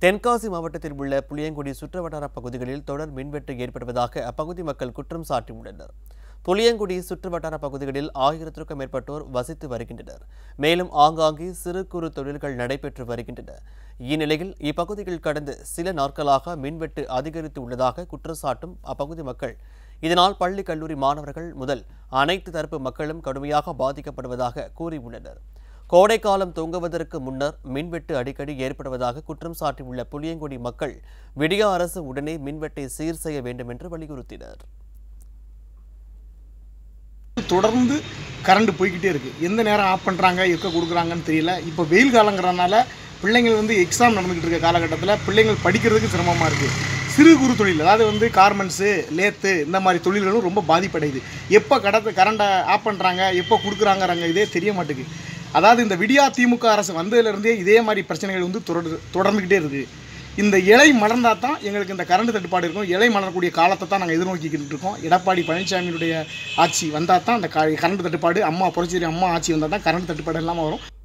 தென்காசி மாவட்டத்தில் உள்ள புளியங்குடி சுற்றுவட்டார பகுதிகளில் தொடர் மின்வெட்டு ஏற்படுவதாக அப்பகுதி மக்கள் குற்றம் சாட்டியுள்ளனர் புளியங்குடி சுற்றுவட்டார பகுதிகளில் ஆயிரத்திற்கும் மேற்பட்டோர் வசித்து வருகின்றனர் மேலும் ஆங்காங்கே சிறு குறு தொழில்கள் நடைபெற்று வருகின்றன இந்நிலையில் இப்பகுதியில் கடந்த சில நாட்களாக மின்வெட்டு அதிகரித்து உள்ளதாக குற்றச்சாட்டும் அப்பகுதி மக்கள் இதனால் பள்ளி கல்லூரி மாணவர்கள் முதல் அனைத்து தரப்பு மக்களும் கடுமையாக பாதிக்கப்படுவதாக கூறியுள்ளனர் கோடைக்காலம் துவங்குவதற்கு முன்னர் மின்வெட்டு அடிக்கடி ஏற்படுவதாக குற்றம் சாட்டியுள்ள புளியங்குடி மக்கள் விடியா அரசு உடனே மின்வெட்டை சீர் செய்ய வேண்டும் என்று வலியுறுத்தினர் தொடர்ந்து கரண்ட் போய்கிட்டே இருக்குது எந்த நேரம் ஆஃப் பண்ணுறாங்க எப்போ கொடுக்குறாங்கன்னு தெரியல இப்போ வெயில் காலங்கிறனால பிள்ளைங்கள் வந்து எக்ஸாம் நடந்துக்கிட்டு இருக்க காலகட்டத்தில் பிள்ளைங்கள் படிக்கிறதுக்கு சிரமமாக இருக்குது சிறு குறு தொழில் அதாவது வந்து கார்மெண்ட்ஸு லேத்து இந்த மாதிரி தொழில்களும் ரொம்ப பாதிப்படையுது எப்போ கடத்த கரண்ட்டை ஆஃப் பண்ணுறாங்க எப்போ கொடுக்குறாங்கறாங்க இதே தெரிய மாட்டேங்குது அதாவது இந்த விடியா திமுக அரசு வந்ததுலேருந்தே இதே மாதிரி பிரச்சனைகள் வந்து தொடர் தொடர்ந்துக்கிட்டே இருக்குது இந்த இலை மலர்ந்தால் தான் எங்களுக்கு இந்த கரண்ட் தட்டுப்பாடு இருக்கும் இலை மலரக்கூடிய காலத்தை தான் நாங்கள் எதிர்நோக்கிக்கிட்டு இருக்கோம் எடப்பாடி பழனிசாமியுடைய ஆட்சி வந்தால் தான் அந்த க கரண்ட் தட்டுப்பாடு அம்மா புரட்சி அம்மா ஆட்சி வந்தால் தான் கரண்ட் தட்டுப்பாடு இல்லாமல் வரும்